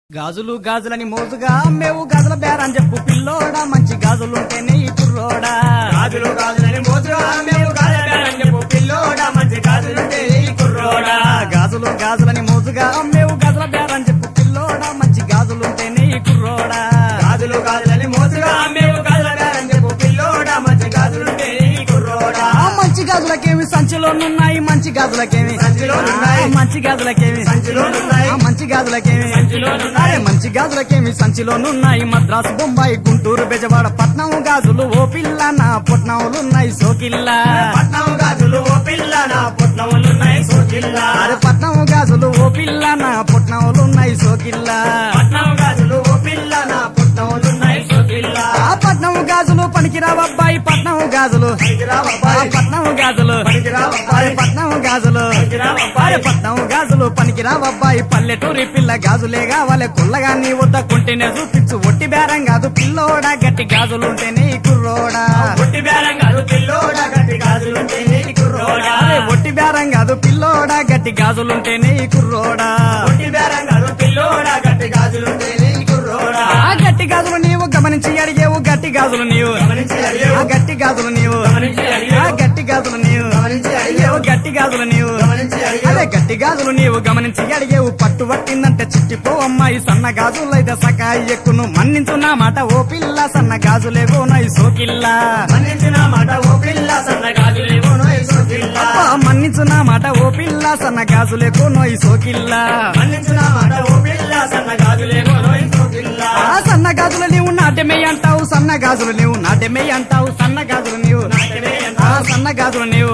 గాజులు గాజులని మోజుగా అమ్మేవు గాజుల బేరని చెప్పు పిల్లోడా మంచి గాజులుంటేనే ఈ కుర్రోడా గాజులు గాజులని మోతుగా మేము గాజులని చెప్పు పిల్లోడా మంచి గాజులుంటే ఈ కుర్రోడా గాజులు గాజులని మోజుగా అమ్మేవు గాజుల బేరని చెప్పు పిల్లోడా మంచి గాజులుంటేనే ఈ కుర్రోడా గాజులు గాజులని మోతుగా మేము గాజులని చెప్పు పిల్లోడా మంచి గాజులుంటే ఈ కుర్రోడా ఆ మంచి గాజులకేమి సంచిలోనున్నాయి మంచి గాజులకేమి సంచిలోనున్నాయి. ఆ మంచి గాజులకేమి సంచిలోనున్నాయి. ఆ మంచి గాజులకేమి సంచిలోనున్నాయి. అరే మంచి గాజులకేమి సంచిలోనున్నాయి మద్రాసు బొంబాయి గుంటూరు బెజవాడ పట్నం గాజులు ఓ పిల్ల నా పొట్నములున్నాయి సోకిల్లా పట్నం గాజులు ఓ పిల్ల నా పుట్నములున్నాయి సోకిల్లా అరే పట్నం గాజులు ఓ పిల్ల నా పొట్నములున్నాయి సోకిల్లా పట్నం గాజులు ఓ పిల్ల నా పుట్నములున్నాయి సోకిల్లా ఆ పట్నం గాజులు పనికిరావబ్బాయి పట్నం గాజులు పనికిరా ఆ బాబాయ్ పట్నం గాజులు పనికిరా అరే బాబాయ్ పట్నం గాజులు పనికిరా అరే బాబాయ్ పట్నం గాజులు పనికిరావబ్బాయి పల్లెటూరి పిల్ల గాజులే కావాలి కుల్లగా నీ వద్ద కొంటేనే చూపించు ఒట్టి బేరం కాదు పిల్లోడా గట్టి గాజులుంటేనే ఈ కుర్రోడా పుట్టి బేరం గారు పిల్లోడా గట్టి గాజులుంటే ఈ కుర్రోడా అరే ఒట్టి బేరం కాదు పిల్లోడా గట్టి గాజులుంటేనే ఈ కుర్రోడా పుట్టి బేరం గారు పిల్లోడా గట్టి గాజులుంటే ఈ కుర్రోడా ఆ గట్టి గాజులు నీవు గమనించి అడిగేవు గట్టి గాజులు నీవు గమనించి అడిగేవు. ఆ గట్టి గాజులు నీవు గమనించి అడిగేవు. ఆ గట్టి గాజులు నీవు గమనించి అడిగేవు. అయ్యో, గట్టి గాజులు నీవు గమనించి అడిగేవు. అదే గట్టి గాజులు నీవు గమనించి అడిగేవు పట్టు పట్టిందంటే చిట్టిపో అమ్మాయి సన్న గాజులైతే సకాయి ఎక్కును మన్నించు నా మాట ఓ పిల్ల సన్న గాజులే గోనాయి సోకిల్లా మన్నించిన మాట ఓ పిల్ల సన్న గాజులేమోనో ఈ సోకిల్లా అబ్బా, మన్నించు నా మాట ఓ పిల్ల సన్న గాజులే గోనోయి సోకిల్లా మన్నించిన మాట ఓ పిల్ల సన్న గాజులేమోనో ఈ సోకిల్లా ఆ సన్న గాజులు నీవు నాట్యమే అంటావు సన్న గాజులు నీవు నాట్యమే అంటావు సన్న గాజులు నీవు నాట్యమే ఆ సన్న గాజులు నీవు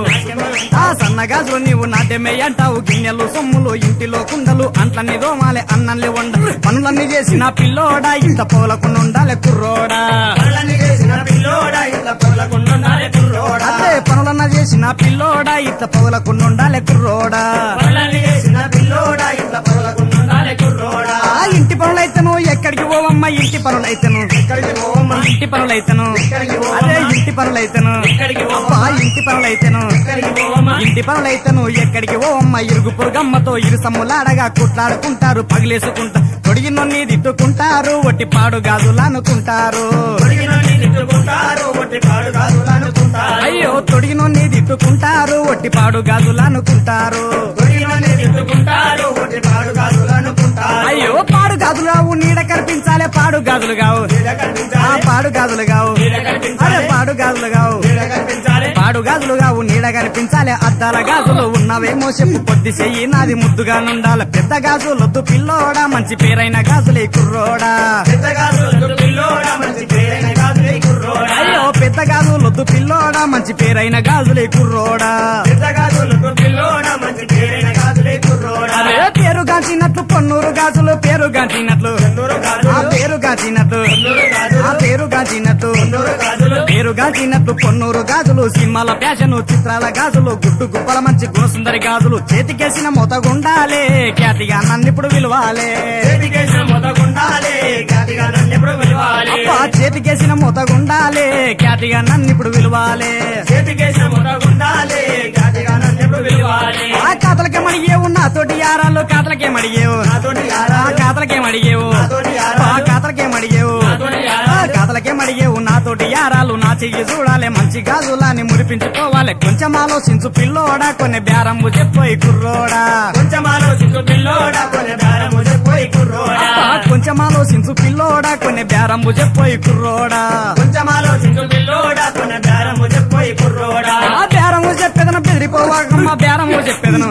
ఆ సన్న గాజులు నీవు నాట్యమే అంటావు గిన్నెలు సొమ్ములు ఇంటిలో కుండలు అంట్లన్నీ దోమాలే అన్నల్ని వండ పనులన్నీ చేసిన పిల్లోడా ఇంత పోలకుండా ఉండాలి కుర్రోడా పనులన్నీ చేసిన పిల్లోడా ఇట్లా పొలకుండున్నారే కుర్రోడా అదే పనులన్న చేసిన పిల్లోడా ఇంత పోలకుండా ఉండాలి కుర్రోడా పనులన్నీ చేసిన పిల్లోడా ఇట్లా పొలకుండున్నారే కుర్రోడా ఆ ఇంటి పనులైతేను ఎక్కడికి పోవమ్మా ఇంటి పనులైతేను ఎక్కడికి పోవమ్మా ఇంటి పనులైతేను ఎక్కడికి పోవమ్మా? అదే ఇంటి పనులైతేను ఎక్కడికి అబ్బా పోవమ్మా ఇంటి పనులైతేను ఎక్కడికి పోవమ్మా ఇంటి పనులైతేను ఎక్కడికి ఓ అమ్మ ఇరుగు పొరుగమ్మతో ఇరు సమ్ములాడగా కుట్లాడుకుంటారు పగిలేసుకుంటా తొడిగినొన్ని దిట్టుకుంటారు ఒట్టి పాడు గాజులు అనుకుంటారు పొడిగినోని తిట్టుకుంటారు ఒట్టి పాడు గాజులు అనుకుంటారు అయ్యో తొడిగినొన్ని దిట్టుకుంటారు ఒట్టి పాడు గాజులు అనుకుంటారు పొడిగినోని తిట్టుకుంటారు ఒట్టి పాడు గాజులు అనుకుంటారు అయ్యో పాడు గాజులు కావు నీడ కనిపించాలే పాడు గాజులు కావు నీడ ఆ కనిపించాలి పాడు గాజులు కావు నీడ కనిపించాలి అరే పాడు గాజులు కావు నీడ కనిపించాలి పాడు గాజులు కావు నీడ కనిపించాలి అద్దాల గాజులు ఉన్నవేమో చెప్పు పొద్దు చెయ్యి నాది ముద్దుగా నుండాలి పెద్ద గాజులొద్దు పిల్లోడా మంచి పేరైన గాజులే కుర్రోడా పెద్ద గాజులు పిల్లోడా మంచి పేరైన గాజులే కుర్రోడా అయ్యో పెద్ద గాజులొద్దు పిల్లోడా మంచి పేరైన గాజులే కుర్రోడా పెద్ద గాజులు పిల్లోడా మంచి పేరైన గాజులే కుర్రోడా అరే పేరు గాంచినట్లు పొన్నూరు గాజులు పేరు గాంచినట్లు నూరు ఆ గాజులు పేరు గాంచినట్లు నూరు గాజులు ఆ పేరు గాంచినట్లు నూరు గాజులు పేరు గాంచినట్లు పొన్నూరు గాజులు సినిమాల ఫ్యాషన్ చిత్రాల గాజులు గుడ్డు గుప్పల మంచి గుణసుందరి గాజులు చేతికేసిన మొతగుండాలే ఖ్యాతిగా నన్నిప్పుడు విలువాలే చేతికేసిన మొదకుండాలి గాదిగా నన్నెప్పుడు విలువాలి అబ్బా చేతికేసిన మొతగుండాలే ఖ్యాతిగా నన్నిప్పుడు విలువాలే చేతికేసిన మొదకుండాలి గాదిగా నన్నెప్పుడు విలువాలి ఆ కాతలకే మడిగేవు నాతోటి యారాలు కాతలకే మడిగేవు నాతోటి ఆ యారాలు కాతలకే మడిగేవు నాతోటి ఆ యారాలు కాతలకే మడిగేవు నాతోటి ఆ యారాలు కాతలకే మడిగేవు నాతోటి యారాలు నా చెయ్యి చూడాలి మంచి గాజులాని మురిపించుకోవాలి కొంచెం ఆలోచించు పిల్లోడా కొన్ని బేరము చెప్పోయి కుర్రోడా కొంచెం ఆలోచించు పిల్లోడా కొన్ని బేరము చెప్పోయి కుర్రోడా అబ్బా, కొంచెం ఆలోచించు పిల్లోడా కొన్ని బేరము చెప్పోయి కుర్రోడా కొంచెం ఆలోచించు పిల్లోడా కొన్ని బేరము చెప్పోయి కుర్రోడా ఆ బేరము చెప్పేదను బెదిరిపోవాకమ్మ బేరము చెప్పేదను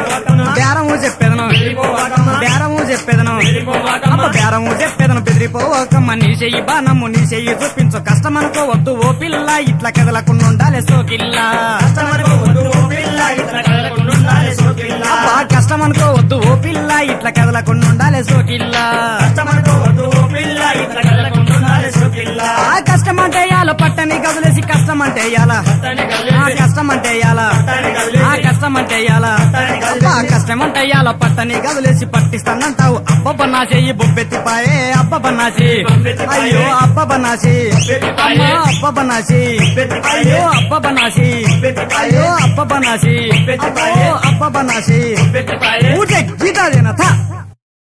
బేరము చెప్పేదను బేరము చెప్పేదను అబ్బ బేరము చెప్పేదను బెదిరిపోవకమ్మ నీ చెయ్యి బాణము నీ చెయ్యి చూపించు కష్టం అనుకోవద్దు ఓ పిల్ల ఇట్లా కదలకుండా ఉండాలి సోకిల్లా కస్టమర్కు వద్దు ఓ పిల్ల ఇట్లా కదలకుండుండాలి సోకిల్లా అబ్బా కష్టం అనుకోవద్దు ఓ పిల్ల ఇట్లా కదలకుండా ఉండాలి సోకిల్లా కస్టమర్కు వద్దు ఓ పిల్ల ఇట్లా కదలకుండుండాలి సోకిల్లా ఆ కష్టం అంటే యాల పట్టని గదులేసి కష్టం అంటే యాల తని ఆ గల్లి కష్టం అంటే యాల తని గల్లి ఆ కష్టం అంటే యాల అబ్బా కష్టం అంటే యాల పట్టని గదులేసి పట్టిస్తానంటావు అబ్బబ్బ నా చెయ్యి బొబ్బెత్తిపాయే అబ్బబ్బ నాచి అయ్యో అబ్బబ్బ నాచి అమ్మా అబ్బబ్బ నాచి అయ్యో అబ్బబ్బ నాచి అయ్యో అబ్బబ్బ నాచి అబ్బో అబ్బబ్బ నాచి పెట్టిపాయే ఊటే గీతాదేనా థా